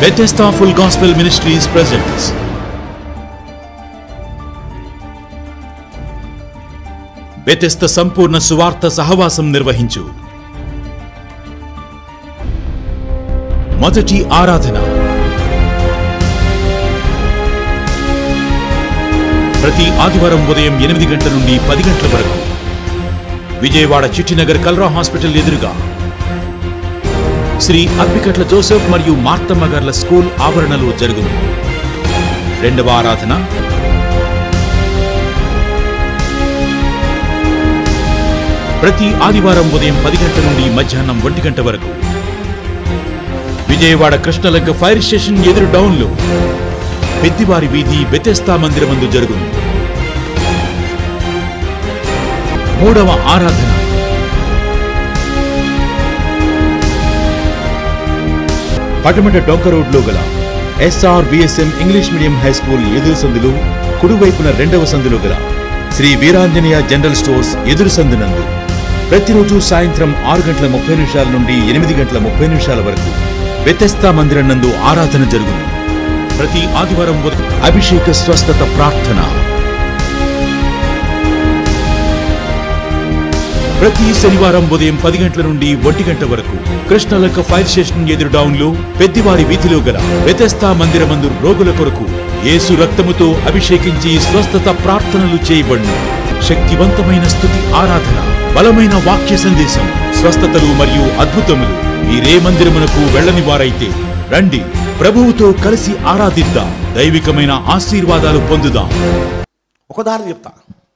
Bethesda Full Gospel Ministries presents Bethesda సంపూర్ణ సువార్త సహవాసం నిర్వహించు మొదటి ఆరాధన ప్రతి ఆదివారం ఉదయం ఎనిమిది గంటల నుండి పది గంటల వరకు విజయవాడ చిట్టినగర్ కల్రా హాస్పిటల్ ఎదురుగా శ్రీ అప్పికట్ల జోసెఫ్ మరియు మార్తమ్మ గార్ల స్కూల్ ఆవరణలో జరుగును రెండవ ఆరాధన ప్రతి ఆదివారం ఉదయం పది గంటల నుండి మధ్యాహ్నం ఒంటి గంట వరకు విజయవాడ కృష్ణలంక ఫైర్ స్టేషన్ ఎదురు డౌన్లో పెద్దివారి వీధి బెతెస్తా మందిరమందు జరుగును మూడవ ఆరాధన పటమట డొంక రోడ్లో గల SR VSM English medium high school ఎదురు సందులు కుడివైపున రెండవ సందులో గల శ్రీ వీరాంజనేయ జనరల్ స్టోర్స్ ఎదురు సందునందు ప్రతిరోజు సాయంత్రం ఆరు గంటల ముప్పై నిమిషాల నుండి ఎనిమిది గంటల ముప్పై నిమిషాల వరకు వ్యతస్థా మందిరం నందు ఆరాధన జరుగును ప్రతి ఆదివారం ఉదయం అభిషేక స్వస్థత ప్రార్థన ప్రతి శనివారం ఉదయం పది గంటల నుండి ఒంటి గంట వరకు కృష్ణలక్క ఫైర్ స్టేషన్ ఎదురు డౌన్లో పెద్దివారి వీధిలో గల వ్యతస్థా మందిరమందు రోగుల కొరకు యేసు రక్తముతో అభిషేకించి స్వస్థత ప్రార్థనలు చేయబడును శక్తివంతమైన స్థుతి ఆరాధన బలమైన వాక్య సందేశం స్వస్థతలు మరియు అద్భుతములు మీరే మందిరమునకు వెళ్ళని వారైతే రండి ప్రభువుతో కలిసి ఆరాధిద్దాం దైవికమైన ఆశీర్వాదాలు పొందుదాం ఒక ఉదాహరణ చెప్తా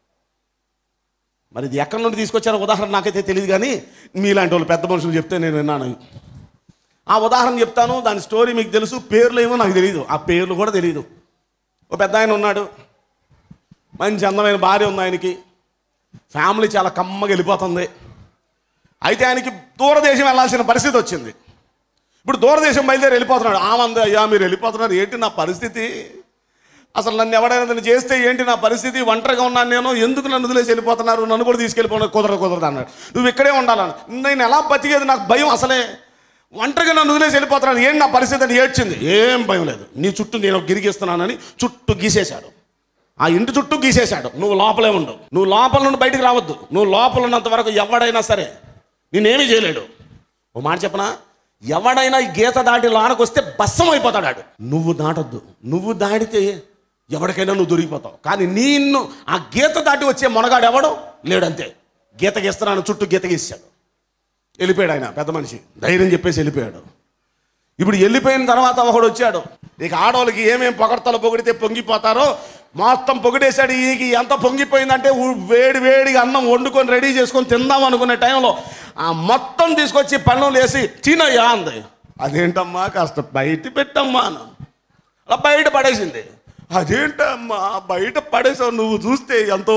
మరి ఇది ఎక్కడి నుండి తీసుకొచ్చారో ఉదాహరణ నాకైతే తెలియదు కానీ మీలాంటి వాళ్ళు పెద్ద మనుషులు చెప్తే నేను విన్నాను ఆ ఉదాహరణ చెప్తాను దాని స్టోరీ మీకు తెలుసు పేర్లు ఏమో నాకు తెలియదు ఆ పేర్లు కూడా తెలియదు ఒక పెద్ద ఆయన ఉన్నాడు మంచి అందమైన భార్య ఉంది ఆయనకి ఫ్యామిలీ చాలా కమ్మగా వెళ్ళిపోతుంది అయితే ఆయనకి దూరదేశం వెళ్ళాల్సిన పరిస్థితి వచ్చింది ఇప్పుడు దూరదేశం బయలుదేరి వెళ్ళిపోతున్నాడు ఆమంది అయ్యా మీరు వెళ్ళిపోతున్నారు ఏంటి నా పరిస్థితి అసలు నన్ను ఎవడైనా నన్ను చేస్తే ఏంటి నా పరిస్థితి ఒంటరిగా ఉన్నాను నేను ఎందుకు నన్ను వదిలేసి వెళ్ళిపోతున్నారు నన్ను కూడా తీసుకెళ్ళిపోయిన కుదరదు కుదరదు అన్నాడు నువ్వు ఇక్కడే ఉండాలని నేను ఎలా బతికేది నాకు భయం అసలే ఒంటరిగా నన్ను వదిలేసి వెళ్ళిపోతున్నాను ఏంటి నా పరిస్థితి అని ఏడ్చింది ఏం భయం లేదు నీ చుట్టూ నేను గిరిగిస్తున్నానని చుట్టూ గీసేశాడు ఆ ఇంటి చుట్టూ గీసేశాడు నువ్వు లోపలే ఉండు నువ్వు లోపల నుండి బయటికి రావద్దు నువ్వు లోపల ఉన్నంత వరకు ఎవడైనా సరే నేనేమీ చేయలేడు ఓ మాట చెప్పనా ఎవడైనా ఈ గీత దాటి లోనకొస్తే భస్సం అయిపోతాడు ఆడు. నువ్వు దాటొద్దు నువ్వు దాడితే ఎవరికైనా నువ్వు దొరికిపోతావు కానీ నిన్ను ఆ గీత దాటి వచ్చే మొనగాడు ఎవడు లేడంతే గీత గీస్తున్నాను చుట్టూ గీత గీసాడు వెళ్ళిపోయాడు ఆయన పెద్ద మనిషి ధైర్యం చెప్పేసి వెళ్ళిపోయాడు ఇప్పుడు వెళ్ళిపోయిన తర్వాత ఒకడు వచ్చాడు ఇక ఆడవాళ్ళకి ఏమేం పొగడతలు పొగిడితే పొంగిపోతారో మొత్తం పొగిడేశాడు ఈకి ఎంత పొంగిపోయిందంటే ఊ- వేడి వేడిగా అన్నం వండుకొని రెడీ చేసుకొని తిందాం అనుకునే టైంలో ఆ మొత్తం తీసుకొచ్చి పన్నులు వేసి తినయ్యా అంది అదేంటమ్మా కాస్త బయట పెట్టమ్మా అన్న అలా బయట పడేసింది అదేంటమ్మా బయట పడేసావు నువ్వు చూస్తే ఎంతో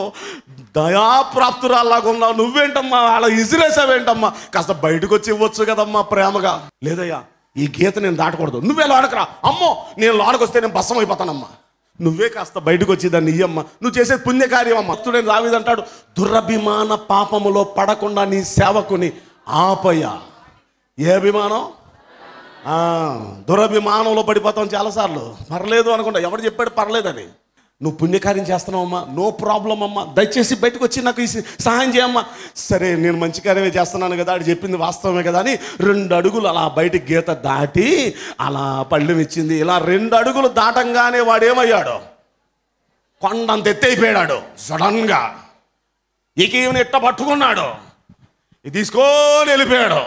దయాప్రాప్తురాల్లాగా ఉన్నావు నువ్వేంటమ్మా అలా ఇసిరేసావేంటమ్మా కాస్త బయటకు వచ్చి ఇవ్వచ్చు కదమ్మా ప్రేమగా లేదయ్యా ఈ గీత నేను దాటకూడదు నువ్వే లోనకరా అమ్మో నేను లోనకొస్తే నేను బస్సం అయిపోతానమ్మా నువ్వే కాస్త బయటకు వచ్చి దాన్ని ఇయ్యమ్మా నువ్వు చేసేది పుణ్యకార్యం అమ్మ భక్తుడైన రావిదంటాడు దురభిమాన పాపములో పడకుండా నీ సేవకుని ఆపయ్యా ఏ అభిమానం ఆ, దురభిమానంలో పడిపోతాం చాలాసార్లు పర్లేదు అనుకుంటా ఎవడు చెప్పాడు పర్లేదని నువ్వు పుణ్యకార్యం చేస్తున్నావమ్మా నో ప్రాబ్లం అమ్మా దయచేసి బయటకు వచ్చి నాకు ఈ సహాయం చేయమ్మా సరే నేను మంచి కార్యమే చేస్తున్నాను కదా అది చెప్పింది వాస్తవమే కదా అని రెండు అడుగులు అలా బయట గీత దాటి అలా పళ్ళెం ఇచ్చింది ఇలా రెండు అడుగులు దాటంగానే వాడు ఏమయ్యాడు కొండంత ఎత్తైపోయాడు సడన్గా ఇక ఈయన ఇట్ట పట్టుకున్నాడు ఇది తీసుకొని వెళ్ళిపోయాడు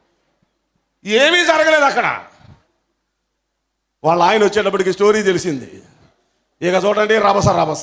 ఏమీ జరగలేదు అక్కడ వాళ్ళ ఆయన వచ్చేటప్పటికి స్టోరీ తెలిసింది ఇక చూడండి రభస రభస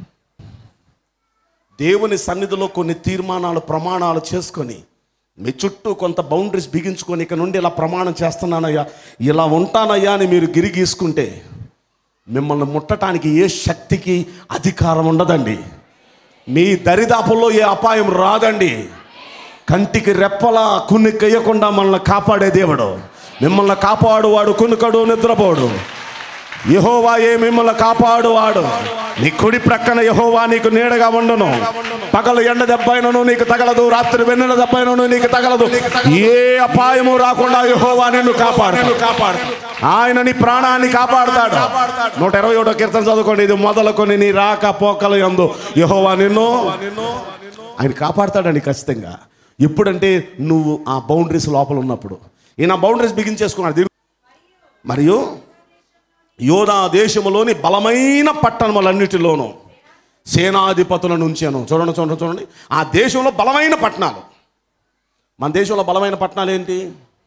దేవుని సన్నిధిలో కొన్ని తీర్మానాలు ప్రమాణాలు చేసుకొని మీ చుట్టూ కొంత బౌండరీస్ బిగించుకొని ఇక నుండి ఇలా ప్రమాణం చేస్తున్నానయ్యా ఇలా ఉంటానయ్యా అని మీరు గిరి గీసుకుంటే మిమ్మల్ని ముట్టడానికి ఏ శక్తికి అధికారం ఉండదండి మీ దరిదాపుల్లో ఏ అపాయం రాదండి కంటికి రెప్పలా కునికెయ్యకుండా మనల్ని కాపాడే దేవుడు మిమ్మల్ని కాపాడు వాడు కునుకడు నిద్రపోడు యహోవా ఏ మిమ్మల్ని కాపాడువాడు నీ కుడి ప్రక్కన యహోవా నీకు నీడగా ఉండును పగలు ఎండ దెబ్బైనను నీకు తగలదు రాత్రి వెన్నెల దెబ్బైనను నీకు తగలదు ఏ అపాయము రాకుండా యహోవా నిన్ను కాపాడు కాపాడు ఆయన నీ ప్రాణాన్ని కాపాడుతాడు నూట ఇరవై ఒకటో కీర్తన చదువుకోండి ఇది మొదలుకొని నీ రాక పోకలు ఎందు యహోవా నిన్ను ఆయన కాపాడుతాడని ఖచ్చితంగా ఎప్పుడంటే నువ్వు ఆ బౌండరీస్ లోపల ఉన్నప్పుడు ఈయన బౌండరీస్ బిగించేసుకున్నాడు దిగు- మరియు యోధా దేశములోని బలమైన పట్టణములన్నిటిలోనూ సేనాధిపతులను ఉంచాను చూడండి చూడండి చూడండి ఆ దేశంలో బలమైన పట్టణాలు మన దేశంలో బలమైన పట్టణాలు ఏంటి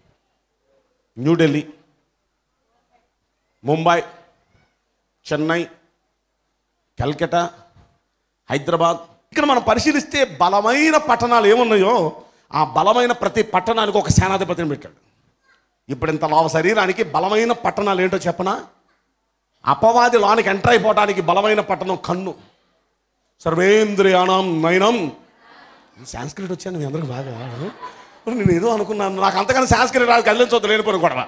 న్యూఢిల్లీ ముంబై చెన్నై కల్కటా హైదరాబాద్ ఇక్కడ మనం పరిశీలిస్తే బలమైన పట్టణాలు ఏమున్నాయో ఆ బలమైన ప్రతి పట్టణానికి ఒక సేనాధిపతిని పెట్టాడు ఇప్పుడు ఇంత లావ శరీరానికి బలమైన పట్టణాలు ఏంటో చెప్పనా అపవాది లోనికి ఎంటర్ అయిపోవడానికి బలమైన పట్టణం కన్ను సర్వేంద్రియాణం నయనం సాంస్క్రిట్ వచ్చాను మీ అందరికి బాగా మరి నేను ఏదో అనుకున్నాను నాకు అంతకన్నా సాంస్క్రిట్ రాదు కదిలించొద్దు లేనిపోయిన గొడవ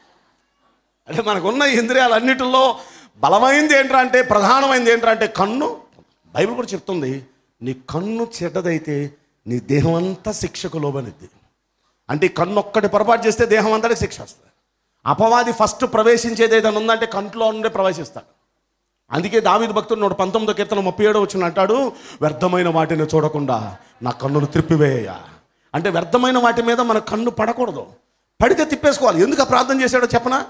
అంటే మనకున్న ఇంద్రియాలన్నిటిలో బలమైంది ఏంట్రా అంటే ప్రధానమైంది ఏంట్రా అంటే కన్ను బైబిల్ కూడా చెప్తుంది నీ కన్ను చెడ్డదైతే నీ దేహం అంతా శిక్షకు లోబనిద్ది అంటే ఈ కన్ను ఒక్కటి పొరపాటు చేస్తే దేహం అంతటికి శిక్ష వస్తుంది అపవాది ఫస్ట్ ప్రవేశించేది ఏదైనా ఉందంటే కంట్లో నుండే ప్రవేశిస్తాడు అందుకే దావీదు భక్తుడు నూట పంతొమ్మిదో కీర్తన ముప్పై ఏడో వచ్చిన అంటాడు వ్యర్థమైన వాటిని చూడకుండా నా కన్నులు త్రిప్పివేయ అంటే వ్యర్థమైన వాటి మీద మన కన్ను పడకూడదు పడితే తిప్పేసుకోవాలి ఎందుకు ఆ ప్రార్థన చేశాడో చెప్పనా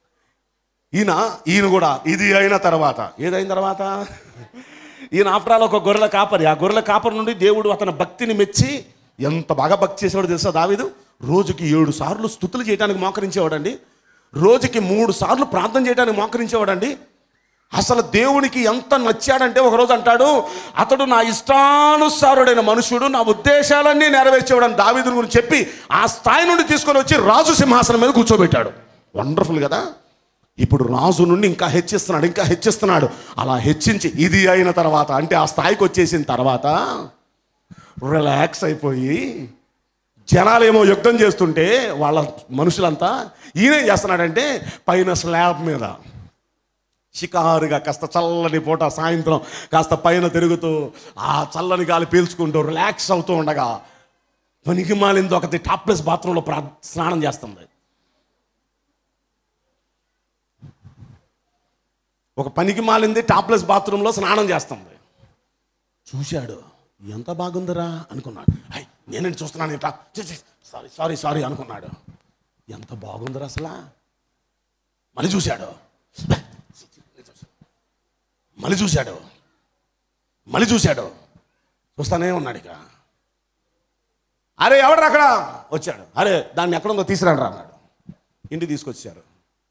ఈయన ఈయన కూడా ఇది అయిన తర్వాత ఏదైన తర్వాత ఈయన ఆఫ్టర్ ఆల్ ఒక గొర్రెల కాపరి ఆ గొర్రెల కాపరి నుండి దేవుడు అతని భక్తిని మెచ్చి ఎంత బాగా భక్తి చేసేవాడు తెలుసా దావీదు రోజుకి ఏడు సార్లు స్థుతులు చేయడానికి మోకరించేవాడండి రోజుకి మూడు సార్లు ప్రార్థన చేయడానికి మోకరించేవాడండి అసలు దేవునికి ఎంత నచ్చాడంటే ఒకరోజు అంటాడు అతడు నా ఇష్టానుసారుడైన మనుషుడు నా ఉద్దేశాలన్నీ నెరవేర్చేవాడని దావీదుని గురించి చెప్పి ఆ స్థాయి నుండి తీసుకొని వచ్చి రాజు సింహాసనం మీద కూర్చోబెట్టాడు వండర్ఫుల్ కదా ఇప్పుడు రాజు నుండి ఇంకా హెచ్చిస్తున్నాడు ఇంకా హెచ్చిస్తున్నాడు అలా హెచ్చించి ఇది అయిన తర్వాత అంటే ఆ స్థాయికి వచ్చేసిన తర్వాత రిలాక్స్ అయిపోయి జనాలేమో యుద్ధం చేస్తుంటే వాళ్ళ మనుషులంతా ఈయనేం చేస్తున్నాడంటే పైన స్లాబ్ మీద షికారుగా కాస్త చల్లని పూట సాయంత్రం కాస్త పైన తిరుగుతూ ఆ చల్లని గాలి పీల్చుకుంటూ రిలాక్స్ అవుతూ ఉండగా పనికి మాలింది ఒకటి టాప్లెస్ బాత్రూంలో ప్రా స్నానం చేస్తుంది ఒక పనికి మాలింది టాప్లెస్ బాత్రూంలో స్నానం చేస్తుంది చూశాడు ఎంత బాగుందిరా అనుకున్నాడు హై నేనేంటి చూస్తున్నాను ఇట్లా సారీ సారీ సారీ అనుకున్నాడు ఎంత బాగుందిరా అసలు మళ్ళీ చూశాడు మళ్ళీ చూశాడు మళ్ళీ చూశాడు చూస్తానే ఉన్నాడు ఇక అరే ఎవడు అక్కడ వచ్చాడు అరే దాన్ని ఎక్కడుందో తీసుకురాడు రా అన్నాడు ఇంటికి తీసుకొచ్చారు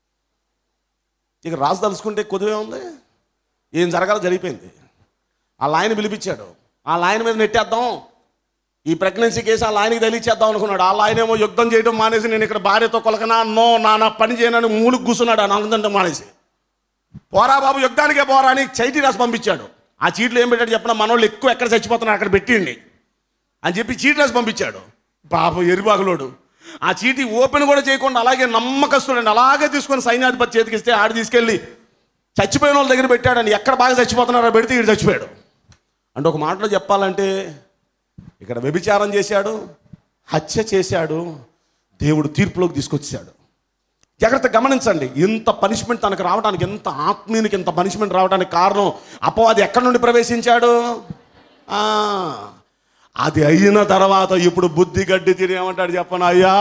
ఇక రాజు తలుచుకుంటే కొద్దిగా ఉంది ఏం జరగాలో జరిగిపోయింది ఆ లాయన పిలిపించాడు ఆ లాయన మీద నెట్టేద్దాం ఈ ప్రెగ్నెన్సీ కేసు ఆ లాయనకి తెలియచేద్దాం అనుకున్నాడు ఆ లాయన ఏమో యుద్ధం చేయడం మానేసి నేను ఇక్కడ భార్యతో కొలకనా నో నా నా పని చేయనని మూలుగు కూర్చున్నాడు ఆ నాలుగు మానేసి పోరా బాబు యుద్ధానికే పోరా అని చైటీ రాసి పంపించాడు ఆ చీట్లు ఏం పెట్టాడు చెప్పిన మనోళ్ళు ఎక్కువ ఎక్కడ చచ్చిపోతున్నారు అక్కడ పెట్టిండి అని చెప్పి చీటీ రాసి పంపించాడు పాపం ఎరిబాగులోడు ఆ చీటీ ఓపెన్ కూడా చేయకుండా అలాగే నమ్మకస్తుడండి అలాగే తీసుకొని సైన్యాధిపతి చేతికిస్తే ఆడు తీసుకెళ్ళి చచ్చిపోయిన వాళ్ళ దగ్గర పెట్టాడని ఎక్కడ బాగా చచ్చిపోతున్నారో పెడితే ఈడు చచ్చిపోయాడు అంటే ఒక మాటలో చెప్పాలంటే ఇక్కడ వ్యభిచారం చేశాడు హత్య చేశాడు దేవుడు తీర్పులోకి తీసుకొచ్చాడు జాగ్రత్త గమనించండి ఇంత పనిష్మెంట్ తనకు రావడానికి ఎంత ఆత్మీయునికి ఇంత పనిష్మెంట్ రావడానికి కారణం అపవాది ఎక్కడి నుండి ప్రవేశించాడు ఆ, అది అయిన తర్వాత ఇప్పుడు బుద్ధి గడ్డి తినేమంటాడు చెప్పను అయ్యా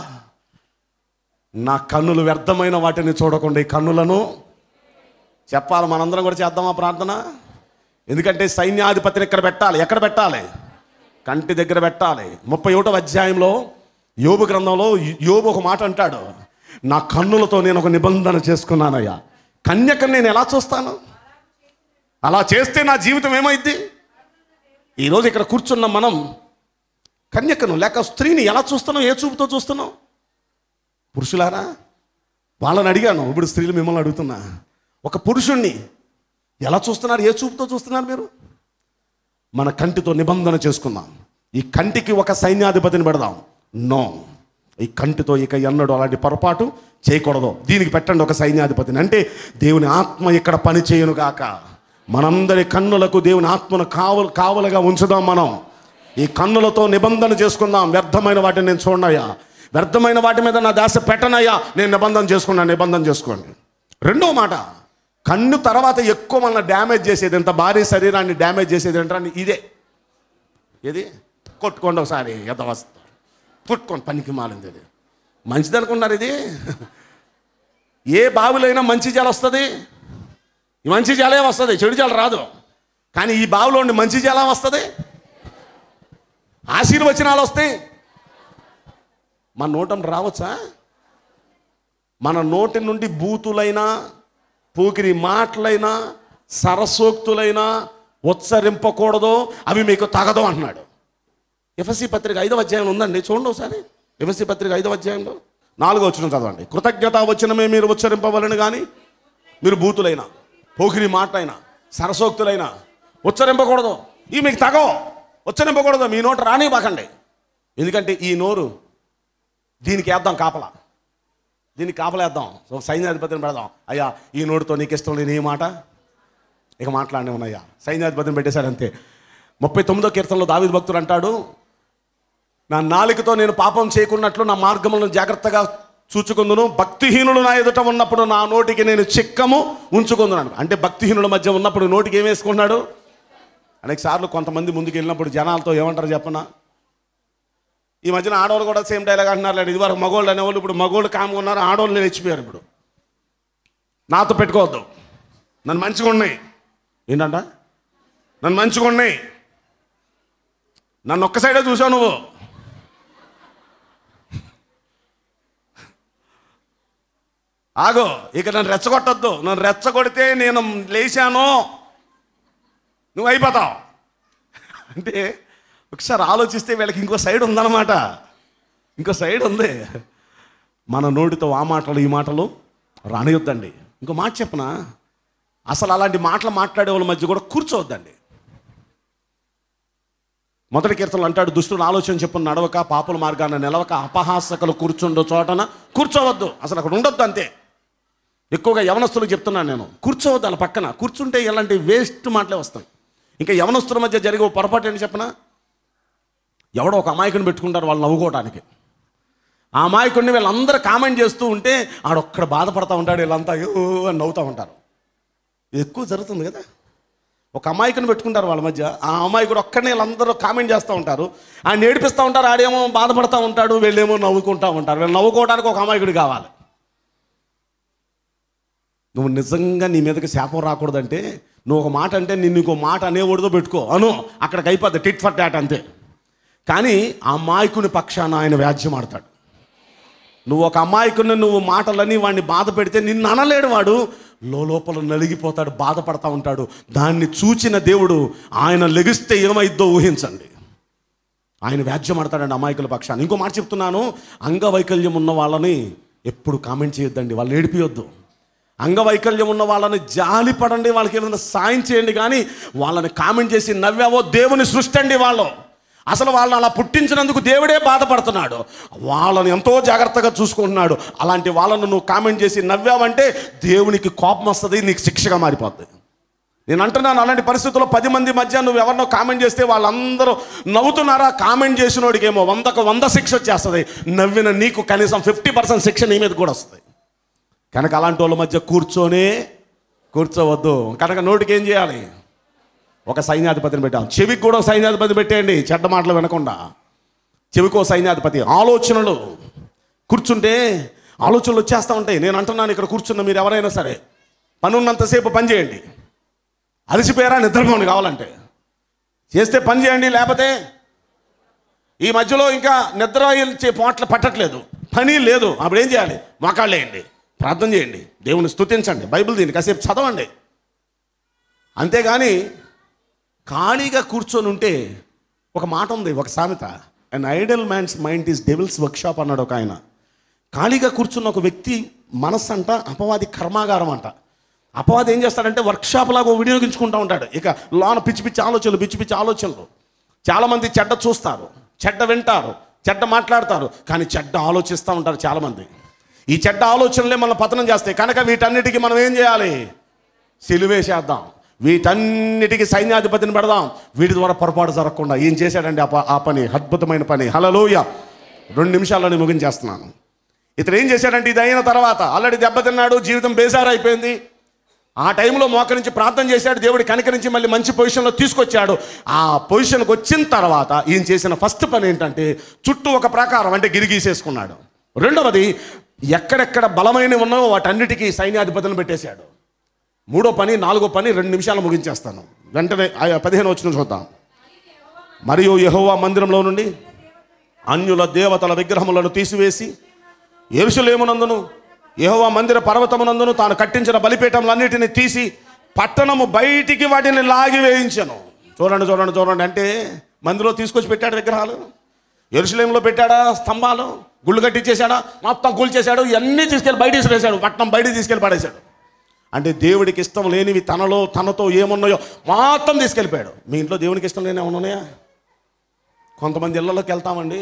నా కన్నులు వ్యర్థమైన వాటిని చూడకుండా ఈ కన్నులను చెప్పాలి మనందరం కూడా చేద్దామా ప్రార్థన ఎందుకంటే సైన్యాధిపతిని ఎక్కడ పెట్టాలి ఎక్కడ పెట్టాలి కంటి దగ్గర పెట్టాలి ముప్పై ఒకటో అధ్యాయంలో యోబు గ్రంథంలో యోబు ఒక మాట అంటాడు నా కన్నులతో నేను ఒక నిబంధన చేసుకున్నానయ్యా కన్యకను నేను ఎలా చూస్తాను అలా చేస్తే నా జీవితం ఏమైద్ది ఈరోజు ఇక్కడ కూర్చున్న మనం కన్యకను లేక స్త్రీని ఎలా చూస్తున్నాం ఏ చూపుతో చూస్తున్నాం పురుషులారా వాళ్ళని అడిగాను ఇప్పుడు స్త్రీలు మిమ్మల్ని అడుగుతున్నా ఒక పురుషుణ్ణి ఎలా చూస్తున్నారు ఏ చూపుతో చూస్తున్నారు మీరు మన కంటితో నిబంధన చేసుకుందాం ఈ కంటికి ఒక సైన్యాధిపతిని పెడదాం నో ఈ కంటితో ఇక ఎన్నడూ అలాంటి పొరపాటు చేయకూడదు దీనికి పెట్టండి ఒక సైన్యాధిపతిని అంటే దేవుని ఆత్మ ఇక్కడ పని చేయను గాక మనందరి కన్నులకు దేవుని ఆత్మను కావలు కావలుగా ఉంచుదాం మనం ఈ కన్నులతో నిబంధన చేసుకుందాం వ్యర్థమైన వాటిని నేను చూడనయ్యా వ్యర్థమైన వాటి మీద నా దాస పెట్టనయ్యా నేను నిబంధన చేసుకున్నాను నిబంధన చేసుకోండి రెండో మాట కన్ను తర్వాత ఎక్కువ మన డ్యామేజ్ చేసేది ఎంత భారీ శరీరాన్ని డ్యామేజ్ చేసేది ఏంటంటే ఇదే ఏది కొట్టుకోండి ఒకసారి యథవస్త కొట్టుకోండి పనికి మాలింది ఇది మంచిది అనుకున్నారు ఇది ఏ బావిలైనా మంచి జల వస్తుంది ఈ మంచి జలే వస్తుంది చెడు జల రాదు కానీ ఈ బావిలో ఉండి మంచి జలం వస్తుంది ఆశీర్వచనాలు వస్తాయి మన నోటం రావచ్చా మన నోటి నుండి బూతులైనా పూకిరి మాటలైనా సరసోక్తులైనా ఉచ్చరింపకూడదు అవి మీకు తగదు అంటున్నాడు ఎఫ్ఎస్సి పత్రిక ఐదవ అధ్యాయం ఉందండి చూడండి ఒకసారి ఎఫ్ఎస్సి పత్రిక ఐదవ అధ్యాయంలో నాలుగో వచ్చిన చదవండి కృతజ్ఞత వచ్చినమే మీరు ఉచ్చరింపవలని కానీ మీరు బూతులైనా పోకిరి మాటలైనా సరసోక్తులైనా ఉచ్చరింపకూడదు ఇవి మీకు తగో ఉచ్చరింపకూడదు మీ నోట రానివ్వకండి ఎందుకంటే ఈ నోరు దీనికి వేద్దాం కాపలా దీనికి కాపలేద్దాం ఒక సైన్యాధిపతిని పెడదాం అయ్యా ఈ నోటితో నీకు ఇష్టం లేని ఈ మాట ఇక మాట్లాడనే ఉన్నాయ్యా సైన్యాధిపతిని పెట్టేశాడు అంతే ముప్పై తొమ్మిదో కీర్తనలో దావిద భక్తుడు అంటాడు నా నాలుకతో నేను పాపం చేయకున్నట్లు నా మార్గములను జాగ్రత్తగా చూచుకుందును భక్తిహీనులు నా ఎదుట ఉన్నప్పుడు నా నోటికి నేను చిక్కము ఉంచుకుందున్నాను అంటే భక్తిహీనుల మధ్య ఉన్నప్పుడు నోటికి ఏం వేసుకున్నాడు అనేక సార్లు కొంతమంది ముందుకు వెళ్ళినప్పుడు జనాలతో ఏమంటారు చెప్పనా ఈ మధ్యన ఆడవాళ్ళు కూడా సేమ్ డైలాగ్ అంటున్నారు ఇది వరకు మగోళ్ళు అనేవాళ్ళు ఇప్పుడు మగోళ్ళు కామ్గా ఉన్నారు ఆడవాళ్ళు లేచిపోయారు ఇప్పుడు నాతో పెట్టుకోవద్దు నన్ను మంచిగా ఉన్నాయి ఏంటంట నన్ను మంచిగా ఉన్నాయి నన్ను ఒక్క సైడే చూసావు నువ్వు ఆగో ఇక నన్ను రెచ్చగొట్టద్దు నన్ను రెచ్చగొడితే నేను లేచాను నువ్వు అయిపోతావు అంటే ఒకసారి ఆలోచిస్తే వీళ్ళకి ఇంకో సైడ్ ఉందన్నమాట ఇంకో సైడ్ ఉంది మన నోటితో ఆ మాటలు ఈ మాటలు రానియొద్దండి ఇంకో మాట చెప్పనా అసలు అలాంటి మాటలు మాట్లాడే వాళ్ళ మధ్య కూడా కూర్చోవద్దండి మొదటి కీర్తనలు అంటాడు దుష్టుడు ఆలోచన చెప్పున నడవక పాపుల మార్గాన నిలవక అపహాసకలు కూర్చుండో చోటన కూర్చోవద్దు అసలు అక్కడ ఉండొద్దు అంతే ఎక్కువగా యవనస్తులకు చెప్తున్నాను నేను కూర్చోవద్దు అలా పక్కన కూర్చుంటే ఇలాంటి వేస్ట్ మాటలే వస్తాయి ఇంకా యవనస్తుల మధ్య జరిగే ఓ పొరపాటు ఏంటి చెప్పనా ఎవడో ఒక అమాయకుని పెట్టుకుంటారు వాళ్ళు నవ్వుకోవడానికి ఆ అమాయకుడిని వీళ్ళందరూ కామెంట్ చేస్తూ ఉంటే ఆడొక్కడ బాధపడతా ఉంటాడు వీళ్ళంతా "అయ్యో" అని నవ్వుతూ ఉంటారు ఇది ఎక్కువ జరుగుతుంది కదా ఒక అమాయకుని పెట్టుకుంటారు వాళ్ళ మధ్య ఆ అమాయకుడు ఒక్కడనే వీళ్ళందరూ కామెంట్ చేస్తూ ఉంటారు ఆయన ఏడిపిస్తూ ఉంటారు ఆడేమో బాధపడతా ఉంటాడు వీళ్ళేమో నవ్వుకుంటూ ఉంటారు వీళ్ళు నవ్వుకోవడానికి ఒక అమాయకుడు కావాలి నువ్వు నిజంగా నీ మీదకి శాపం రాకూడదంటే నువ్వు ఒక మాట అంటే నిన్ను ఇంకో మాట అనేవాడితో పెట్టుకో అను అక్కడికి అయిపోద్ది టిట్ ఫర్ టాట్ అంతే కానీ ఆ అమాయకుని పక్షాన ఆయన వ్యాజ్యం ఆడతాడు నువ్వు ఒక అమాయకుని నువ్వు మాటలని వాడిని బాధ పెడితే నిన్ను అనలేడు వాడు లోపల నలిగిపోతాడు బాధపడతా ఉంటాడు దాన్ని చూచిన దేవుడు ఆయన లెగిస్తే ఏమైద్దో ఊహించండి ఆయన వ్యాజ్యం ఆడతాడండి అమాయకుల పక్షాన్ని ఇంకో మాట చెప్తున్నాను అంగవైకల్యం ఉన్న వాళ్ళని ఎప్పుడు కామెంట్ చేయొద్దండి వాళ్ళు ఏడిపియొద్దు అంగవైకల్యం ఉన్న వాళ్ళని జాలి పడండి వాళ్ళకి ఏమైనా సాయం చేయండి కానీ వాళ్ళని కామెంట్ చేసి నవ్వావో దేవుని సృష్టి అండి వాళ్ళు అసలు వాళ్ళని అలా పుట్టించినందుకు దేవుడే బాధపడుతున్నాడు వాళ్ళని ఎంతో జాగ్రత్తగా చూసుకుంటున్నాడు అలాంటి వాళ్ళను నువ్వు కామెంట్ చేసి నవ్వావంటే దేవునికి కోపం వస్తుంది నీకు శిక్షగా మారిపోద్ది నేను అంటున్నాను అలాంటి పరిస్థితుల్లో పది మంది మధ్య నువ్వు ఎవరినో కామెంట్ చేస్తే వాళ్ళందరూ నవ్వుతున్నారా కామెంట్ చేసినోడికి ఏమో వందకు వంద శిక్ష వచ్చేస్తుంది నవ్విన నీకు కనీసం ఫిఫ్టీ పర్సెంట్ శిక్ష నీ మీద కూడా వస్తుంది కనుక అలాంటి వాళ్ళ మధ్య కూర్చొనే కూర్చోవద్దు కనుక నోటికి ఏం చేయాలి ఒక సైన్యాధిపతిని పెట్టాం చెవికి కూడా ఒక సైన్యాధిపతి పెట్టేయండి చెడ్డ మాటలు వినకుండా చెవికో సైన్యాధిపతి ఆలోచనలు కూర్చుంటే ఆలోచనలు వచ్చేస్తూ ఉంటాయి నేను అంటున్నాను ఇక్కడ కూర్చున్న మీరు ఎవరైనా సరే పని ఉన్నంతసేపు పని చేయండి అలసిపోయారా నిద్రపోండి కావాలంటే చేస్తే పని చేయండి లేకపోతే ఈ మధ్యలో ఇంకా నిద్ర చే పోట్ల పట్టట్లేదు పని లేదు అప్పుడు ఏం చేయాలి మోకాళ్ళు వేయండి ప్రార్థన చేయండి దేవుని స్తుతించండి బైబిల్ దీన్ని కాసేపు చదవండి అంతేగాని ఖాళీగా కూర్చొని ఉంటే ఒక మాట ఉంది ఒక సామెత and idle man's mind is devil's workshop అన్నాడు ఒక ఆయన ఖాళీగా కూర్చున్న ఒక వ్యక్తి మనస్సు అంట అపవాది కర్మాగారం అంట అపవాది ఏం చేస్తాడంటే వర్క్షాప్ లాగా వినియోగించుకుంటూ ఉంటాడు ఇక లోన పిచ్చి పిచ్చి ఆలోచనలు పిచ్చి పిచ్చి ఆలోచనలు చాలామంది చెడ్డ చూస్తారు చెడ్డ వింటారు చెడ్డ మాట్లాడతారు కానీ చెడ్డ ఆలోచిస్తూ ఉంటారు చాలామంది ఈ చెడ్డ ఆలోచనలే మనం పతనం చేస్తాయి కనుక వీటన్నిటికీ మనం ఏం చేయాలి సిలువేసేద్దాం వీటన్నిటికీ సైన్యాధిపతిని పెడదాం వీటి ద్వారా పొరపాటు జరగకుండా ఏం చేశాడండి ఆ ప- ఆ పని అద్భుతమైన పని హలలోయ రెండు నిమిషాల్లోనే ముగించేస్తున్నాను ఇతను ఏం చేశాడంటే ఇది అయిన తర్వాత ఆల్రెడీ దెబ్బతిన్నాడు జీవితం బేజారైపోయింది ఆ టైంలో మోకరించి ప్రార్థన చేశాడు దేవుడి కనికరించి మళ్ళీ మంచి పొజిషన్లో తీసుకొచ్చాడు ఆ పొజిషన్కి వచ్చిన తర్వాత ఈయన చేసిన ఫస్ట్ పని ఏంటంటే చుట్టూ ఒక ప్రకారం అంటే గిరిగీసేసుకున్నాడు రెండవది ఎక్కడెక్కడ బలమైన ఉన్నాయో వాటన్నిటికీ సైన్యాధిపతులను పెట్టేశాడు మూడో పని నాలుగో పని రెండు నిమిషాలు ముగించేస్తాను వెంటనే ఆ పదిహేను వచ్చిన చూద్దాం మరియు యెహోవా మందిరంలో నుండి అన్యుల దేవతల విగ్రహములను తీసివేసి ఎరుసలేమునందును యెహోవా మందిర పర్వతమునందును తాను కట్టించిన బలిపీఠములన్నిటిని తీసి పట్టణము బయటికి వాటిని లాగి వేయించను చూడండి చూడండి చూడండి అంటే మందిలో తీసుకొచ్చి పెట్టాడు విగ్రహాలు ఎరుసలేంలో పెట్టాడా స్తంభాలు గుళ్ళు కట్టించేశాడా మొత్తం కూల్చేశాడు ఇవన్నీ తీసుకెళ్ళి బయట వేసాడు పట్టణం బయటికి తీసుకెళ్ళి పడేశాడు అంటే దేవుడికి ఇష్టం లేనివి తనలో తనతో ఏమున్నాయో మొత్తం తీసుకెళ్ళిపోయాడు మీ ఇంట్లో దేవునికి ఇష్టం లేని ఏమన్నా ఉన్నాయా కొంతమంది ఇళ్లలోకి వెళ్తామండి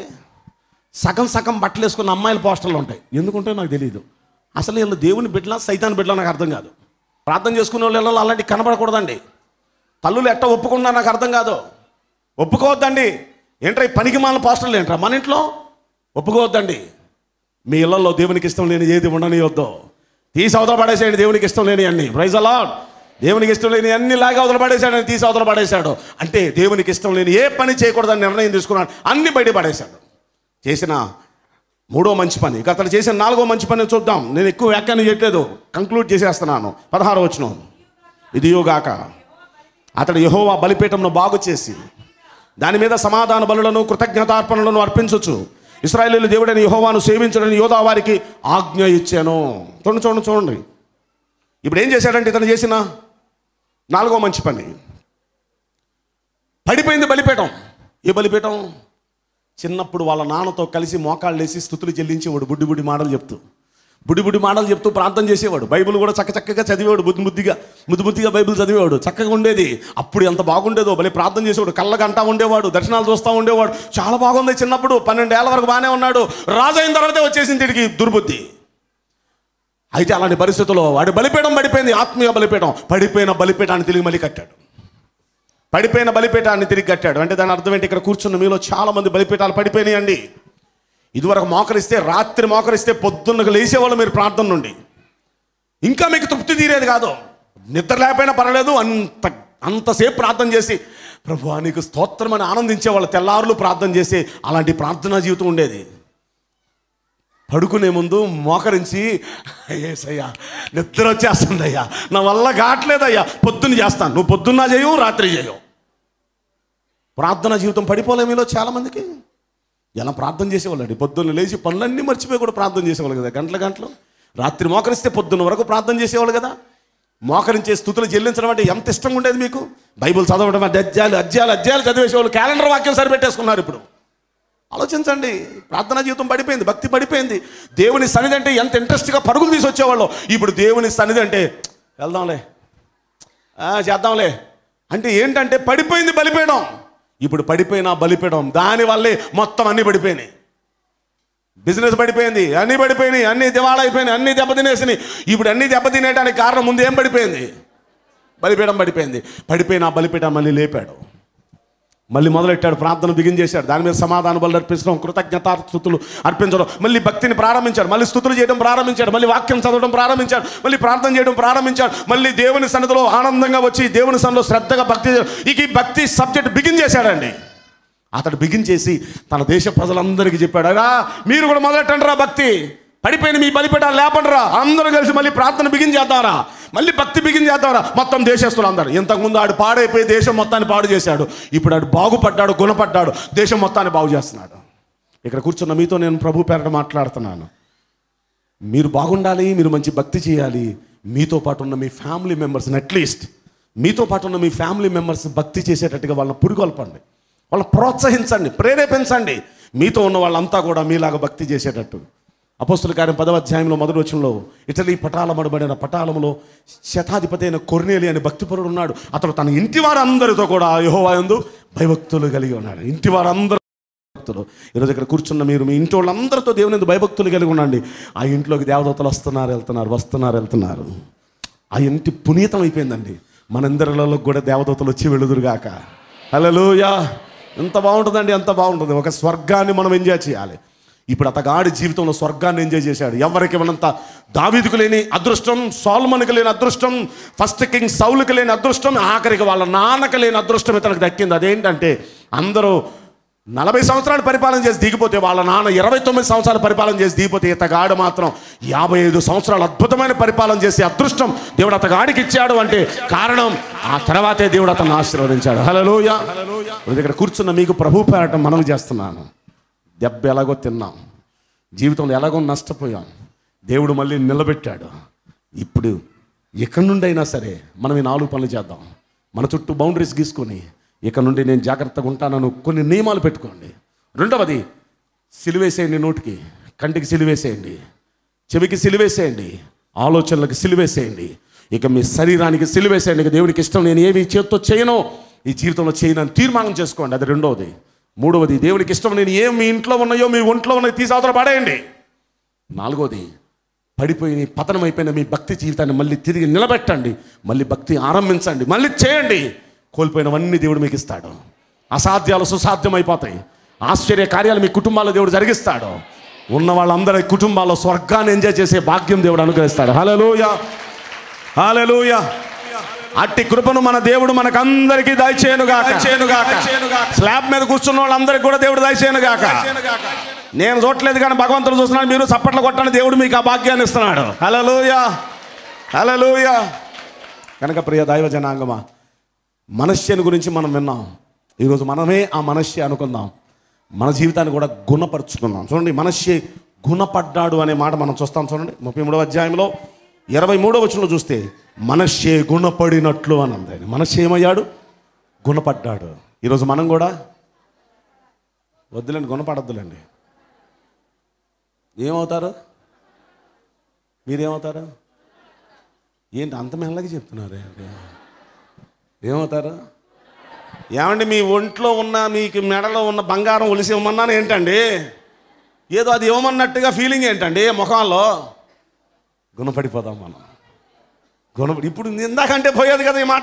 సగం సగం బట్టలు వేసుకున్న అమ్మాయిల పోస్టర్లు ఉంటాయి ఎందుకుంటే నాకు తెలియదు అసలు వీళ్ళు దేవుని బిడ్డలా సైతాన్ బిడ్డలా నాకు అర్థం కాదు ప్రార్థన చేసుకునే వాళ్ళ ఇళ్ళలో అలాంటి కనబడకూడదండి తల్లులు ఎట్ట ఒప్పుకున్నా నాకు అర్థం కాదు ఒప్పుకోవద్దండి ఏంట్రా ఈ పనికి మాలిన పోస్టర్లు ఏంట్రా మన ఇంట్లో ఒప్పుకోవద్దండి మీ ఇళ్లలో దేవునికి ఇష్టం లేని ఏది ఉండనివద్దు తీసి అవతల పడేసేయండి దేవునికి ఇష్టం లేని అన్ని ప్రైజ్ అలాడ్ దేవునికి ఇష్టం లేని అన్ని లాగా అవతల పడేశాడు తీసి అవతల పడేశాడు అంటే దేవునికి ఇష్టం లేని ఏ పని చేయకూడదని నిర్ణయం తీసుకున్నాడు అన్ని బయట పడేశాడు చేసిన మూడో మంచి పని ఇక అతను చేసిన నాలుగో మంచి పని చూద్దాం నేను ఎక్కువ వ్యాఖ్యానం చేయట్లేదు కంక్లూడ్ చేసేస్తున్నాను పదహారు వచ్చిన ఇదియోగాక అతడు యహోవా బలిపీఠంను బాగు చేసి దాని మీద సమాధాన బలులను కృతజ్ఞతార్పణలను అర్పించవచ్చు ఇస్రాయేలీలు దేవుడని యహోవాను సేవించడని యోధా వారికి ఆజ్ఞ ఇచ్చాను చూడండి చూడండి చూడండి ఇప్పుడు ఏం చేశాడంటే ఇతను చేసిన నాలుగో మంచి పని పడిపోయింది బలిపీఠం ఏ బలిపీఠం చిన్నప్పుడు వాళ్ళ నాన్నతో కలిసి మోకాళ్ళు వేసి స్థుతులు చెల్లించేవాడు బుడ్డి బుడ్డి మాటలు చెప్తూ బుడ్డి బుడ్డి మాటలు చెప్తూ ప్రార్థన చేసేవాడు బైబిల్ కూడా చక్క చక్కగా చదివేవాడు బుద్ధి బుద్ధిగా ముద్దు బుద్ధిగా బైబిల్ చదివేవాడు చక్కగా ఉండేది అప్పుడు ఎంత బాగుండేదో భలే ప్రార్థన చేసేవాడు కళ్ళ గంటా ఉండేవాడు దర్శనాలు చూస్తూ ఉండేవాడు చాలా బాగుంది చిన్నప్పుడు పన్నెండేళ్ల వరకు బాగానే ఉన్నాడు రాజు అయిన తర్వాతే వచ్చేసింది తిరిగి దుర్బుద్ధి అయితే అలాంటి పరిస్థితుల్లో వాడి బలిపీఠం పడిపోయింది ఆత్మీయ బలిపీఠం పడిపోయిన బలిపీఠాన్ని తిరిగి మళ్ళీ కట్టాడు పడిపోయిన బలిపీఠాన్ని తిరిగి కట్టాడు అంటే దాని అర్థం ఏంటి ఇక్కడ కూర్చున్న మీలో చాలా మంది బలిపీఠాలు పడిపోయినాయండి ఇదివరకు మోకరిస్తే రాత్రి మోకరిస్తే పొద్దున్నకు లేచేవాళ్ళు మీరు ప్రార్థన నుండి ఇంకా మీకు తృప్తి తీరేది కాదు నిద్ర లేకపోయినా పర్వాలేదు అంత అంతసేపు ప్రార్థన చేసి ప్రభు నీకు స్తోత్రం అని ఆనందించే వాళ్ళు తెల్లారులు ప్రార్థన చేసి అలాంటి ప్రార్థనా జీవితం ఉండేది పడుకునే ముందు మోకరించి ఏసయ్యా నిద్ర వచ్చేస్తుంది అయ్యా నా వల్ల కావట్లేదయ్యా పొద్దున్న చేస్తాను నువ్వు పొద్దున్న చేయవు రాత్రి చేయవు ప్రార్థన జీవితం పడిపోలే మీలో చాలామందికి ఎలా ప్రార్థన చేసేవాళ్ళండి పొద్దున్న లేచి పనులన్నీ మర్చిపోయి కూడా ప్రార్థన చేసేవాళ్ళు కదా గంటల గంటలు రాత్రి మోకరిస్తే పొద్దున్న వరకు ప్రార్థన చేసేవాళ్ళు కదా మోకరించే స్థుతులు చెల్లించడం అంటే ఎంత ఇష్టంగా ఉండేది మీకు బైబిల్ చదవడం అంటే అధ్యాయాలు అధ్యాయాలు అధ్యాయాలు చదివేసేవాళ్ళు క్యాలెండర్ వాక్యం సరిపెట్టేసుకున్నారు ఇప్పుడు ఆలోచించండి ప్రార్థనా జీవితం పడిపోయింది భక్తి పడిపోయింది దేవుని సన్నిధి అంటే ఎంత ఇంట్రెస్ట్గా పరుగులు తీసి వచ్చేవాళ్ళు ఇప్పుడు దేవుని సన్నిధి అంటే వెళ్దాంలే ఆ, చేద్దాంలే అంటే ఏంటంటే పడిపోయింది బలిపీయడం ఇప్పుడు పడిపోయిన బలిపీయడం దానివల్లే మొత్తం అన్నీ పడిపోయినాయి బిజినెస్ పడిపోయింది అన్నీ పడిపోయినాయి అన్నీ దివాళా అయిపోయినాయి అన్నీ దెబ్బతినేసినాయి ఇప్పుడు అన్నీ దెబ్బతినేయడానికి కారణం ముందు ఏం పడిపోయింది బలిపీఠం పడిపోయింది పడిపోయిన ఆ బలిపీఠం మళ్ళీ లేపాడు మళ్ళీ మొదలెట్టాడు ప్రార్థన బిగిన్ చేశాడు దాని మీద సమాధాన బలు అర్పించడం కృతజ్ఞతాస్థుతులు అర్పించడం మళ్ళీ భక్తిని ప్రారంభించాడు మళ్ళీ స్థుతులు చేయడం ప్రారంభించాడు మళ్ళీ వాక్యం చదవడం ప్రారంభించాడు మళ్ళీ ప్రార్థన చేయడం ప్రారంభించాడు మళ్ళీ దేవుని సన్నిధిలో ఆనందంగా వచ్చి దేవుని సన్నిధిలో శ్రద్ధగా భక్తి చే- ఇక ఈ భక్తి సబ్జెక్ట్ బిగిన్ చేశాడండి అతడు బిగిన్ చేసి తన దేశ ప్రజలందరికీ చెప్పాడు అరా మీరు కూడా మొదలెట్టండి రా భక్తి పడిపోయిన మీ బలిపీఠాలు లేపండి రా అందరూ కలిసి మళ్ళీ ప్రార్థన బిగిన్ చేద్దారా మళ్ళీ భక్తి బిగిన్ చేద్దారా మొత్తం దేశస్తులు అందరు ఇంతకుముందు ఆడు పాడైపోయి దేశం మొత్తాన్ని పాడు చేశాడు ఇప్పుడు ఆడు బాగుపడ్డాడు గుణపడ్డాడు దేశం మొత్తాన్ని బాగు చేస్తున్నాడు ఇక్కడ కూర్చున్న మీతో నేను ప్రభు పేరట మాట్లాడుతున్నాను మీరు బాగుండాలి మీరు మంచి భక్తి చేయాలి మీతో పాటు ఉన్న మీ ఫ్యామిలీ మెంబర్స్ని అట్లీస్ట్ మీతో పాటు ఉన్న మీ ఫ్యామిలీ మెంబర్స్ భక్తి చేసేటట్టుగా వాళ్ళని పురికొల్పండి వాళ్ళని ప్రోత్సహించండి ప్రేరేపించండి మీతో ఉన్న వాళ్ళంతా కూడా మీలాగా భక్తి చేసేటట్టు అపోస్తుల కార్యం పదవ అధ్యాయంలో మొదటి వచనంలో ఇటలీ పటాలమడబడిన పటాలములో శతాధిపతి అయిన కొర్నేలి అనే భక్తిపరుడు ఉన్నాడు అతడు తన ఇంటి వారందరితో కూడా యహోవాయందు భయభక్తులు కలిగి ఉన్నాడు ఇంటి వారందరూ భక్తులు ఈరోజు ఇక్కడ కూర్చున్న మీరు మీ ఇంటి వాళ్ళందరితో దేవుని ఎందుకు భయభక్తులు కలిగి ఉండండి ఆ ఇంట్లోకి దేవదూతలు వస్తున్నారు వెళ్తున్నారు వస్తున్నారు వెళ్తున్నారు ఆ ఇంటి పునీతం అయిపోయిందండి మనందరిలో కూడా దేవదూతలు వచ్చి వెళుదురుగాక హలోయా ఎంత బాగుంటుందండి ఎంత బాగుంటుంది ఒక స్వర్గాన్ని మనం ఎంజాయ్ చేయాలి ఇప్పుడు అతగాడి జీవితంలో స్వర్గాన్ని ఎంజాయ్ చేశాడు ఎవరికి ఇవ్వనంత దావీదుకు లేని అదృష్టం సాల్మన్కి లేని అదృష్టం ఫస్ట్ కింగ్ సౌలుకి లేని అదృష్టం ఆఖరికి వాళ్ళ నాన్నకి లేని అదృష్టం ఇతనికి దక్కింది అదేంటంటే అందరూ నలభై సంవత్సరాలు పరిపాలన చేసి దిగిపోతే వాళ్ళ నాన్న ఇరవై తొమ్మిది సంవత్సరాలు పరిపాలన చేసి దిగిపోతే ఇతగాడు మాత్రం యాభై ఐదు సంవత్సరాలు అద్భుతమైన పరిపాలన చేసి అదృష్టం దేవుడు అతగాడికి ఇచ్చాడు అంటే కారణం ఆ తర్వాతే దేవుడు అతను ఆశీర్వదించాడు హలోయ దగ్గర కూర్చున్న మీకు ప్రభు పేరటం మనం చేస్తున్నాను దెబ్బ ఎలాగో తిన్నాం జీవితంలో ఎలాగో నష్టపోయాం దేవుడు మళ్ళీ నిలబెట్టాడు ఇప్పుడు ఎక్కడి నుండి అయినా సరే మనం ఈ నాలుగు పనులు చేద్దాం మన చుట్టూ బౌండరీస్ గీసుకొని ఇక నుండి నేను జాగ్రత్తగా ఉంటానని కొన్ని నియమాలు పెట్టుకోండి రెండవది సిలివేసేయండి నోటికి కంటికి సిలివేసేయండి చెవికి సిలివేసేయండి ఆలోచనలకు సిలివేసేయండి ఇక మీ శరీరానికి సిలివేసేయండి ఇక దేవుడికి ఇష్టం నేను ఏమి చేత్తో చేయనో ఈ జీవితంలో చేయనని తీర్మానం చేసుకోండి అది రెండవది మూడవది దేవుడికి ఇష్టం నేను ఏం మీ ఇంట్లో ఉన్నాయో మీ ఒంట్లో ఉన్నాయో తీసి అవతల పడేయండి నాలుగోది పడిపోయి పతనం అయిపోయిన మీ భక్తి జీవితాన్ని మళ్ళీ తిరిగి నిలబెట్టండి మళ్ళీ భక్తి ఆరంభించండి మళ్ళీ చేయండి కోల్పోయినవన్నీ దేవుడు మీకు ఇస్తాడు అసాధ్యాలు సుసాధ్యం అయిపోతాయి ఆశ్చర్య కార్యాలు మీ కుటుంబాల్లో దేవుడు జరిగిస్తాడు ఉన్న వాళ్ళందరి కుటుంబాల్లో స్వర్గాన్ని ఎంజాయ్ చేసే భాగ్యం దేవుడు అనుగ్రహిస్తాడు హలోయ హలోయ అట్టి కృపను మన దేవుడు మనకందరికీ దయచేయనుగాక స్లాబ్ మీద కూర్చున్న వాళ్ళందరికీ కూడా దేవుడు దయచేయనుగాక నేను చూడట్లేదు కానీ భగవంతుడు చూస్తున్నాడు మీరు చప్పట్లు కొట్టండి దేవుడు మీకు ఆ భాగ్యాన్ని ఇస్తున్నాడు హలలోయ హలలోయ కనుక ప్రియ దైవ జనాంగమా మనశ్యని గురించి మనం విన్నాం ఈరోజు మనమే ఆ మనశ్య అనుకుందాం మన జీవితాన్ని కూడా గుణపరుచుకుందాం చూడండి మనశ్య గుణపడ్డాడు అనే మాట మనం చూస్తాం చూడండి ముప్పై మూడవ అధ్యాయంలో ఇరవై మూడవ వచనంలో చూస్తే మనశ్యే గుణపడినట్లు అని అంది మనశ్య ఏమయ్యాడు గుణపడ్డాడు ఈరోజు మనం కూడా వద్దులేండి గుణపడద్దులేండి ఏమవుతారు మీరేమవుతారు ఏంటి అంత మెల్లగా చెప్తున్నారు ఏంటి ఏమవుతారు ఏమండి మీ ఒంట్లో ఉన్న మీకు మెడలో ఉన్న బంగారం ఒలిసి ఇవ్వమన్నాను ఏంటండి ఏదో అది ఇవ్వమన్నట్టుగా ఫీలింగ్ ఏంటండి ముఖంలో గుణపడిపోదాం మనం గుణపడి ఇప్పుడు ఇందాకంటే పోయేది కదా ఈ మాట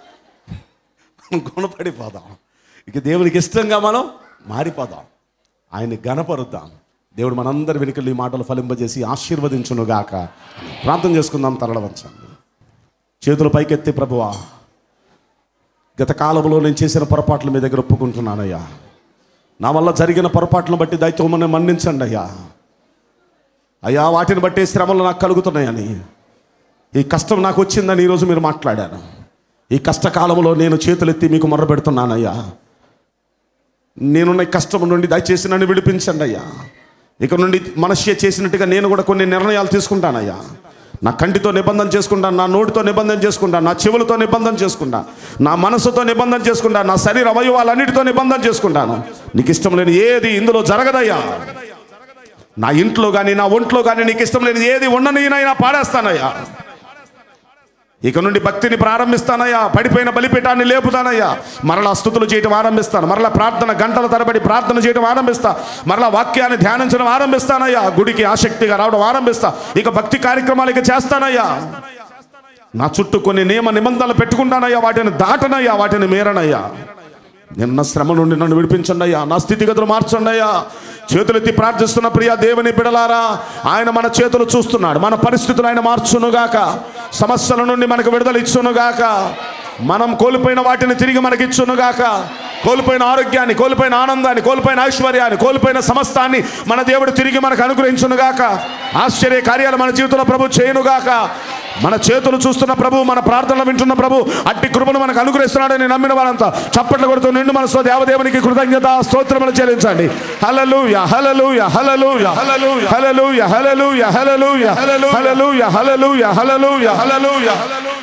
గుణపడిపోదాం ఇక దేవునికి ఇష్టంగా మనం మారిపోదాం ఆయన్ని గణపరుద్దాం దేవుడు మనందరి వెనుకలు ఈ మాటలు ఫలింపజేసి ఆశీర్వదించునుగాక ప్రార్థన చేసుకుందాం తరలవంచండి చేతులు పైకెత్తి ప్రభువా గత కాలంలో నేను చేసిన పొరపాట్లు మీ దగ్గర ఒప్పుకుంటున్నానయ్యా నా వల్ల జరిగిన పొరపాట్లను బట్టి దైత్యమని మన్నించండి అయ్యా అయ్యా వాటిని బట్టి శ్రమలు నాకు కలుగుతున్నాయని ఈ కష్టం నాకు వచ్చిందని ఈరోజు మీరు మాట్లాడారు ఈ కష్టకాలంలో నేను చేతులెత్తి మీకు మొర్రబెడుతున్నానయ్యా నేనున్న ఈ కష్టం నుండి దయచేసి నన్ను విడిపించండి అయ్యా ఇక నుండి మనస్య చేసినట్టుగా నేను కూడా కొన్ని నిర్ణయాలు తీసుకుంటానయ్యా నా కంటితో నిబంధన చేసుకుంటాను నా నోటితో నిబంధన చేసుకుంటాను నా చెవులతో నిబంధన చేసుకుంటాను నా మనసుతో నిబంధన చేసుకుంటాను నా శరీర అవయవాలన్నిటితో నిబంధన చేసుకుంటాను నీకు ఇష్టం లేని ఏది ఇందులో జరగదయ్యా నా ఇంట్లో కానీ నా ఒంట్లో కానీ నీకు ఇష్టం లేని ఏది ఉండనీనైనా పాడేస్తానయ్యా ఇక నుండి భక్తిని ప్రారంభిస్తానయ్యా పడిపోయిన బలిపీఠాన్ని లేపుతానయ్యా మరలా స్థుతులు చేయటం ఆరంభిస్తాను మరలా ప్రార్థన గంటల తరబడి ప్రార్థన చేయడం ఆరంభిస్తా మరలా వాక్యాన్ని ధ్యానించడం ఆరంభిస్తానయ్యా గుడికి ఆసక్తిగా రావడం ఆరంభిస్తా ఇక భక్తి కార్యక్రమాలు ఇక చేస్తానయ్యా నా చుట్టూ కొన్ని నియమ నిబంధనలు పెట్టుకుంటానయ్యా వాటిని దాటనయ్యా వాటిని మేరనయ్యా నిన్న శ్రమ నుండి నన్ను విడిపించండి అయ్యా నా స్థితిగతులు మార్చండి అయ్యా చేతులెత్తి ప్రార్థిస్తున్న ప్రియ దేవుని బిడలారా ఆయన మన చేతులు చూస్తున్నాడు మన పరిస్థితులు ఆయన మార్చునుగాక సమస్యల నుండి మనకు విడుదల ఇచ్చునుగాక మనం కోల్పోయిన వాటిని తిరిగి మనకి ఇచ్చునుగాక కోల్పోయిన ఆరోగ్యాన్ని కోల్పోయిన ఆనందాన్ని కోల్పోయిన ఐశ్వర్యాన్ని కోల్పోయిన సమస్తాన్ని మన దేవుడు తిరిగి మనకు అనుగ్రహించునుగాక ఆశ్చర్య కార్యాలు మన జీవితంలో ప్రభు చేయనుగాక మన చేతులు చూస్తున్న ప్రభు మన ప్రార్థనలు వింటున్న ప్రభు అట్టి కృపను మనకు అనుగ్రహిస్తున్నాడని నమ్మిన వారంతా చప్పట్లు కొడుతూ నిండు మనసు దేవదేవునికి కృతజ్ఞత స్తోత్రములు చెల్లించండి హల్లెలూయా హల్లెలూయా హల్లెలూయా హల్లెలూయా హల్లెలూయా హల్లెలూయా హల్లెలూయా హల్లెలూయా హల్లెలూయా హల్లెలూయా హల్లెలూయా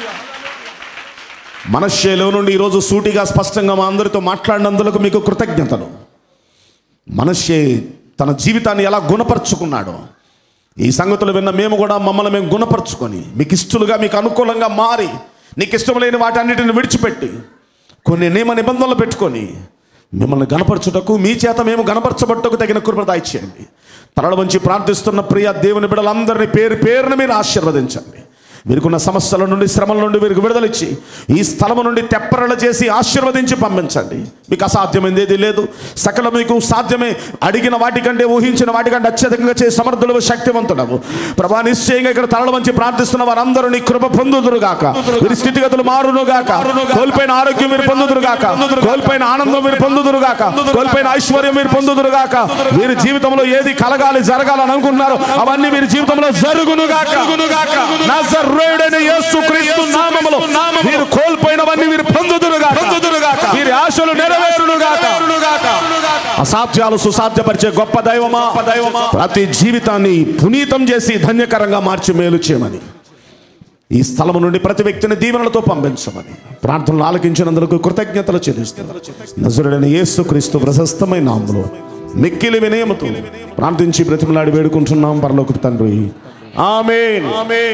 మనశ్శేలో నుండి ఈరోజు సూటిగా స్పష్టంగా మా అందరితో మాట్లాడినందులకు మీకు కృతజ్ఞతలు మనశ్శే తన జీవితాన్ని ఎలా గుణపరుచుకున్నాడో ఈ సంగతులు విన్న మేము కూడా మమ్మల్ని మేము గుణపరుచుకొని మీకు ఇష్టలుగా మీకు అనుకూలంగా మారి నీకు ఇష్టం లేని వాటన్నిటిని విడిచిపెట్టి కొన్ని నియమ నిబంధనలు పెట్టుకొని మిమ్మల్ని గనపరచుటకు మీ చేత మేము గనపరచబట్టుకు తగిన కృప దయచేయండి తరల వంచి ప్రార్థిస్తున్న ప్రియ దేవుని బిడ్డలందరినీ పేరు పేరున మీరు ఆశీర్వదించండి వీరికున్న సమస్యల నుండి శ్రమల నుండి వీరికి విడుదలిచ్చి ఈ స్థలము నుండి తెప్పరల చేసి ఆశీర్వదించి పంపించండి మీకు అసాధ్యమైంది ఏది లేదు సకల మీకు సాధ్యమే అడిగిన వాటికంటే ఊహించిన వాటికంటే అత్యధికంగా చేసి సమర్థులు శక్తివంతుడవు ప్రభా నిశ్చయంగా ఇక్కడ తరల వంచి ప్రార్థిస్తున్న వారందరూ నీ కృప పొందుదురుగాక వీరి స్థితిగతులు మారునుగాక కోల్పోయిన ఆరోగ్యం మీరు పొందుదురుగాక కోల్పోయిన ఆనందం మీరు పొందుదురుగాక కోల్పోయిన ఐశ్వర్యం మీరు పొందుదురుగాక వీరి జీవితంలో ఏది కలగాలి జరగాలని అనుకుంటున్నారో అవన్నీ వీరి జీవితంలో జరుగునుగాక నజరేయుడైన యేసుక్రీస్తు నామములో మీరు కోల్పోయినవన్నీ మీరు పొందుదురుగాక వీరి ఆశలు నెరవేరునుగాక అసాధ్యాలు సుసాధ్యపరిచే గొప్ప దైవమా దైవమా ప్రతి జీవితాన్ని పునీతం చేసి ధన్యకరంగా మార్చి మేలు చేయమని ఈ స్థలము నుండి ప్రతి వ్యక్తిని దీవెనలతో పంపించమని ప్రార్థనలు ఆలకించినందుకు కృతజ్ఞతలు చెల్లిస్తున్నాను నజరుడైన యేసు క్రీస్తు ప్రశస్తమైన నామములో మిక్కిలి వినయముతో ప్రార్థించి బ్రతిమలాడి వేడుకుంటున్నాం పరలోక తండ్రి ఆమేన్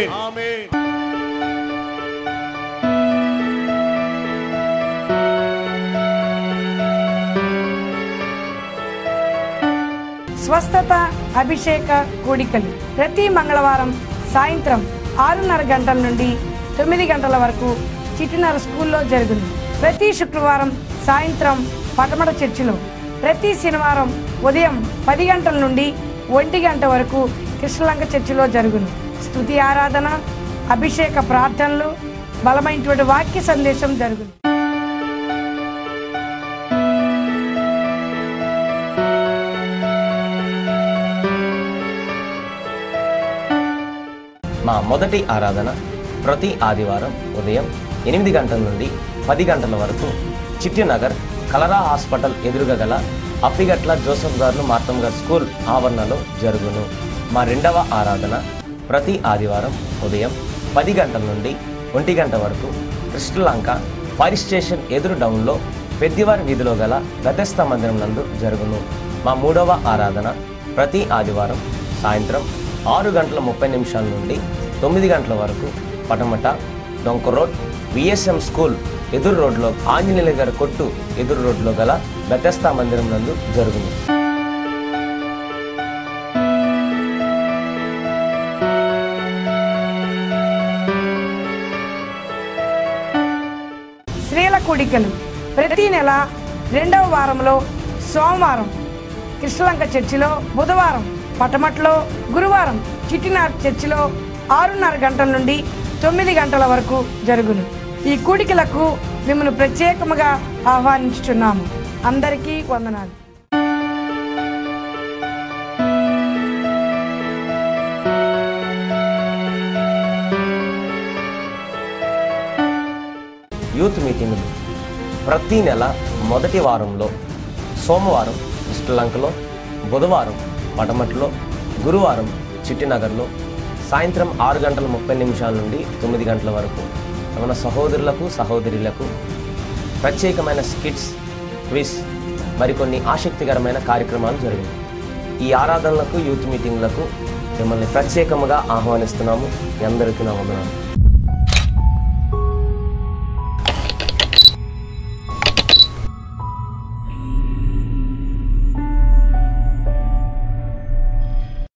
స్వస్థత అభిషేక కూడికలు ప్రతి మంగళవారం సాయంత్రం ఆరున్నర గంటల నుండి తొమ్మిది గంటల వరకు చిటినర స్కూల్లో జరుగును ప్రతి శుక్రవారం సాయంత్రం పటమట చర్చిలో ప్రతి శనివారం ఉదయం పది గంటల నుండి ఒంటి గంట వరకు కృష్ణలంక చర్చిలో జరుగును స్తుతి ఆరాధన అభిషేక ప్రార్థనలు బలమైనటువంటి వాక్య సందేశం జరుగును మా మొదటి ఆరాధన ప్రతి ఆదివారం ఉదయం ఎనిమిది గంటల నుండి పది గంటల వరకు చిట్టినగర్ కలరా హాస్పిటల్ ఎదురుగా గల అప్పిగట్ల జోసఫ్ గారు మార్తం గారు స్కూల్ ఆవరణలో జరుగును మా రెండవ ఆరాధన ప్రతి ఆదివారం ఉదయం పది గంటల నుండి ఒంటి గంట వరకు కృష్ణలంక ఫైర్ స్టేషన్ ఎదురు డౌన్లో పెద్దివారి వీధిలో గల గతస్థ మందిరం నందు జరుగును మా మూడవ ఆరాధన ప్రతి ఆదివారం సాయంత్రం ఆరు గంటల ముప్పై నిమిషాల నుండి తొమ్మిది గంటల వరకు పటమట డొంక రోడ్ విఎస్ఎం స్కూల్ ఎదురు రోడ్లో ఆంజనేయుల గారి కొట్టు ఎదురు రోడ్లో గల బెతస్తా మందిరం నందు జరుగును స్త్రీల కూడికలు ప్రతి నెల రెండవ వారంలో సోమవారం కృష్ణలంక చర్చిలో బుధవారం పటమట్లో గురువారం చిట్టినార్ చర్చిలో ఆరున్నర గంటల నుండి తొమ్మిది గంటల వరకు జరుగును ఈ కూడికలకు మిమ్మల్ని ప్రత్యేకముగా ఆహ్వానించుచున్నాము అందరికీ వందనాలు యూత్ మీటింగులు ప్రతి నెల మొదటి వారంలో సోమవారం శ్రీలంకలో బుధవారం పటమట్లో గురువారం చిట్టినగర్లో సాయంత్రం ఆరు గంటల ముప్పై నిమిషాల నుండి తొమ్మిది గంటల వరకు మన సహోదరులకు సహోదరులకు ప్రత్యేకమైన స్కిట్స్ క్విజ్ మరికొన్ని ఆసక్తికరమైన కార్యక్రమాలు జరిగాయి ఈ ఆరాధనలకు యూత్ మీటింగ్లకు మిమ్మల్ని ప్రత్యేకముగా ఆహ్వానిస్తున్నాము మీ అందరికీ నా వందనాలు